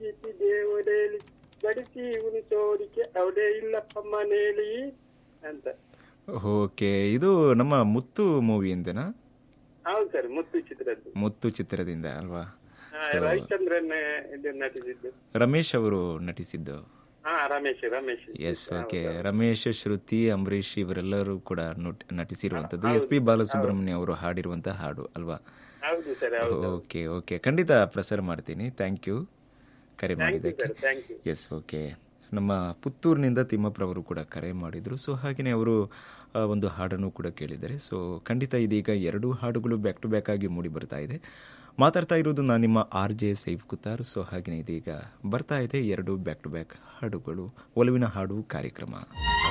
ಬಡಿಸಿದೆ ಒಡೆಯಲಿ ಬಡಿಸಿ ಉಣಿಸೋಡಿಕೆ ಅವಡೆ ಇಲ್ಲಪ್ಪ ಮನೇಲಿ ಅಂತ ಓಕೆ ಇದು ನಮ್ಮ ಮುತ್ತು ಮೂವಿಯಿಂದನಾ ಹೌದು ಸರ್ ಮುತ್ತು ಚಿತ್ರದ್ದು ಮುತ್ತು ಚಿತ್ರದಿಂದ ಅಲ್ವಾ ಹಾ, ರವಿಚಂದ್ರನ್ ಇದು ನಟಿಸಿದ್ದು ರಮೇಶ್ ಅವರು ನಟಿಸಿದ್ದು ಹಾ ರಮೇಶ್ ರಮೇಶ್ ಎಸ್ ಓಕೆ ರಮೇಶ್ ಶ್ರುತಿ ಅಂಬರೀಶ್ ಇವರೆಲ್ಲರೂ ಕೂಡ ನಟ್- ನಟಿಸಿರುವಂಥದ್ದು ಎಸ್ ಪಿ ಬಾಲಸುಬ್ರಹ್ಮಣ್ಯ ಅವರು ಹಾಡಿರುವಂತಹ ಹಾಡು ಅಲ್ವಾ ಹೌದು ಸರ್ ಹೌದು ಓಕೆ ಓಕೆ ಖಂಡಿತ ಪ್ರಸಾರ ಮಾಡ್ತೀನಿ ಥ್ಯಾಂಕ್ ಯು ಕರೆ ಮಾಡಿದ್ದಕ್ಕೆ sir thank you yes okay ನಮ್ಮ ಪುತ್ತೂರಿನಿಂದ ತಿಮ್ಮಪ್ರವರು ಕೂಡ ಕರೆ ಮಾಡಿದರು ಸೊ ಹಾಗೆಯೇ ಅವರು ಆ, ಒಂದು ಹಾಡನ್ನು ಕೂಡ ಕೇಳಿದ್ದಾರೆ ಸೊ ಖಂಡಿತ ಇದೀಗ ಎರಡು ಹಾಡುಗಳು ಬ್ಯಾಕ್ ಟು ಬ್ಯಾಕ್ ಆಗಿ ಮೂಡಿ ಬರ್ತಾ ಇದೆ ಮಾತಾಡ್ತಾ ಇರೋದು ನಾನು ನಿಮ್ಮ ಆರ್ ಜೆ ಸೈಫ್ ಕುತಾರ್ ಸೊ ಹಾಗೆಯೇ ಇದೀಗ ಬರ್ತಾ ಇದೆ ಎರಡು ಬ್ಯಾಕ್ ಟು ಬ್ಯಾಕ್ ಹಾಡುಗಳು ಒಲವಿನ ಹಾಡು ಕಾರ್ಯಕ್ರಮ